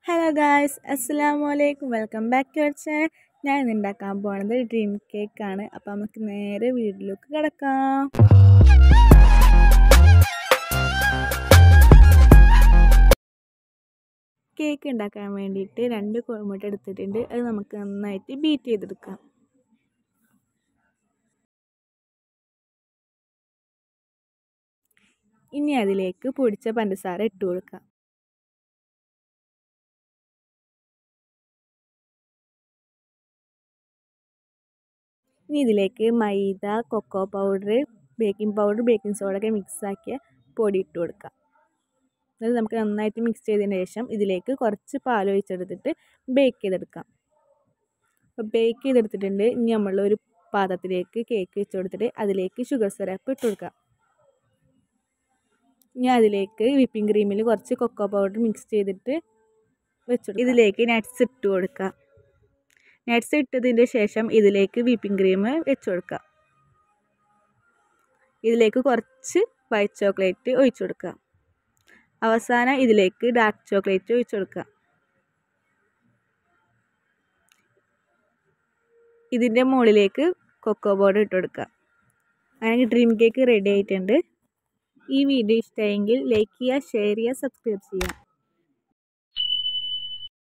hello guys അസ്സലാമു അലൈക്കും welcome back to our channel ഞാൻ ഇന്ന് ഉണ്ടാക്കാൻ പോണത് ഡ്രീം കേക്ക് ആണ് അപ്പോൾ നമുക്ക് നേരെ വീട്ടിലേക്ക് കിടക്കാം കേക്ക് ഉണ്ടാക്കാൻ വേണ്ടിയിട്ട് രണ്ട് കോഴിമുട്ട എടുത്തിട്ടുണ്ട് അത് നമുക്ക് നന്നായിട്ട് ബീറ്റ് ചെയ്തെടുക്കാം ഇനി അതിലേക്ക് പൊടിച്ച പഞ്ചസാര ഇട്ട് കൊടുക്കാം ഇനി ഇതിലേക്ക് maida cocoa powder baking powder baking soda ഒക്കെ മിക്സ് ആക്കിയ പൊടി ഇട്ട് കൊടുക്കാം എന്നിട്ട് നമുക്ക് നന്നായിട്ട് മിക്സ് ചെയ്തതിന് ശേഷം ഇതിലേക്ക് കുറച്ച് പാൽ ഒഴിച്ചെടുത്തിട്ട് ബേക്ക് ചെയ്തെടുക്കാം അപ്പോൾ ബേക്ക് ചെയ്തെടുത്തിട്ടുണ്ട് ഇനി നമ്മൾ ഒരു പാത്രത്തിലേക്ക് കേക്ക് വെച്ച് കൊടുത്തിട്ട് അതിലേക്ക് ഷുഗർ സിറപ്പ് ഇട്ട് കൊടുക്കാം ഇനി അതിലേക്ക് വിപ്പിംഗ് ക്രീമിൽ കുറച്ച് കൊക്കോ പൗഡർ മിക്സ് ചെയ്തിട്ട് വെച്ചു ഇതിലേക്ക് നട്ട്സ് ഇട്ട് കൊടുക്കാം നട്ട്സ് ഇട്ടതിൻ്റെ ശേഷം ഇതിലേക്ക് വിപ്പിംഗ് ക്രീം വെച്ച് കൊടുക്കുക ഇതിലേക്ക് കുറച്ച് വൈറ്റ് ചോക്ലേറ്റ് ഒഴിച്ചു കൊടുക്കുക അവസാനം ഇതിലേക്ക് ഡാർക്ക് ചോക്ലേറ്റ് ഒഴിച്ചു കൊടുക്കുക ഇതിൻ്റെ മുകളിലേക്ക് കൊക്കോ പൗഡർ ഇട്ട് കൊടുക്കുക അങ്ങനെ ഡ്രീം കേക്ക് റെഡി ആയിട്ടുണ്ട് ഈ വീഡിയോ ഇഷ്ടമായെങ്കിൽ ലൈക്ക് ചെയ്യുക ഷെയർ ചെയ്യുക സബ്സ്ക്രൈബ് ചെയ്യുക